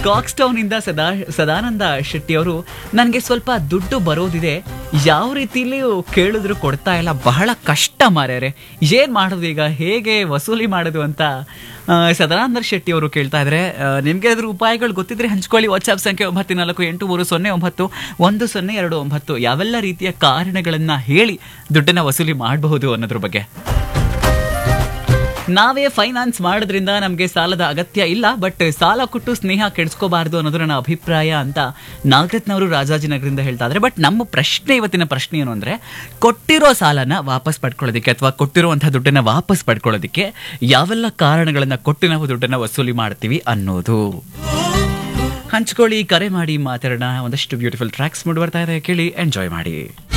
ಕಾಕ್ಸ್ಟೌನ್ ಇಂದ ಸದಾ ಸದಾನಂದ ಶೆಟ್ಟಿ ಅವರು ನನಗೆ ಸ್ವಲ್ಪ ದುಡ್ಡು ಬರೋದಿದೆ ಯಾವ ರೀತಿಲಿಯೂ ಕೇಳಿದ್ರು ಕೊಡ್ತಾ ಇಲ್ಲ ಬಹಳ ಕಷ್ಟ ಮಾರ್ಯಾರೆ ಏನ್ ಮಾಡೋದು ಈಗ ಹೇಗೆ ವಸೂಲಿ ಮಾಡೋದು ಅಂತ ಆ, ಸದಾನಂದ ಶೆಟ್ಟಿ ಅವರು ಕೇಳ್ತಾ ಇದ್ರೆ ಆ, ನಿಮ್ಗೆ ಅದ್ರ ಉಪಾಯಗಳು ಗೊತ್ತಿದ್ರೆ ಹಂಚ್ಕೊಳ್ಳಿ ವಾಟ್ಸ್ಆಪ್ ಸಂಖ್ಯೆ ಒಂಬತ್ತು ನಾಲ್ಕು ಎಂಟು ಮೂರು ಸೊನ್ನೆ ಒಂಬತ್ತು ಒಂದು ಸೊನ್ನೆ ಎರಡು ಒಂಬತ್ತು ಯಾವೆಲ್ಲ ರೀತಿಯ ಕಾರಣಗಳನ್ನ ಹೇಳಿ ದುಡ್ಡನ್ನ ವಸೂಲಿ ಮಾಡಬಹುದು ಅನ್ನೋದ್ರ ಬಗ್ಗೆ ನಾವೇ ಫೈನಾನ್ಸ್ ಮಾಡೋದ್ರಿಂದ ನಮಗೆ ಸಾಲದ ಅಗತ್ಯ ಇಲ್ಲ ಬಟ್ ಸಾಲ ಕೊಟ್ಟು ಸ್ನೇಹ ಕೆಡಿಸ್ಕೋಬಾರ್ದು ಅನ್ನೋದು ನನ್ನ ಅಭಿಪ್ರಾಯ ಅಂತ ನಾಗರತ್ನವರು ರಾಜಾಜಿನಗರದಿಂದ ಹೇಳ್ತಾ ಇದ್ದಾರೆ ಬಟ್ ನಮ್ಮ ಪ್ರಶ್ನೆ ಇವತ್ತಿನ ಪ್ರಶ್ನೆ ಏನು ಅಂದ್ರೆ ಕೊಟ್ಟಿರೋ ಸಾಲನ ವಾಪಸ್ ಪಡ್ಕೊಳ್ಳೋದಕ್ಕೆ ಅಥವಾ ಕೊಟ್ಟಿರುವಂತಹ ದುಡ್ಡನ್ನ ವಾಪಸ್ ಪಡ್ಕೊಳ್ಳೋದಕ್ಕೆ ಯಾವೆಲ್ಲ ಕಾರಣಗಳನ್ನ ಕೊಟ್ಟು ನಾವು ದುಡ್ಡನ್ನ ವಸೂಲಿ ಮಾಡ್ತೀವಿ ಅನ್ನೋದು ಹಂಚ್ಕೊಳ್ಳಿ ಕರೆ ಮಾಡಿ ಮಾತಾಡೋಣ ಒಂದಷ್ಟು ಬ್ಯೂಟಿಫುಲ್ ಟ್ರ್ಯಾಕ್ಸ್ ಮೂಡಿ ಬರ್ತಾ ಇದೆ ಕೇಳಿ ಎಂಜಾಯ್ ಮಾಡಿ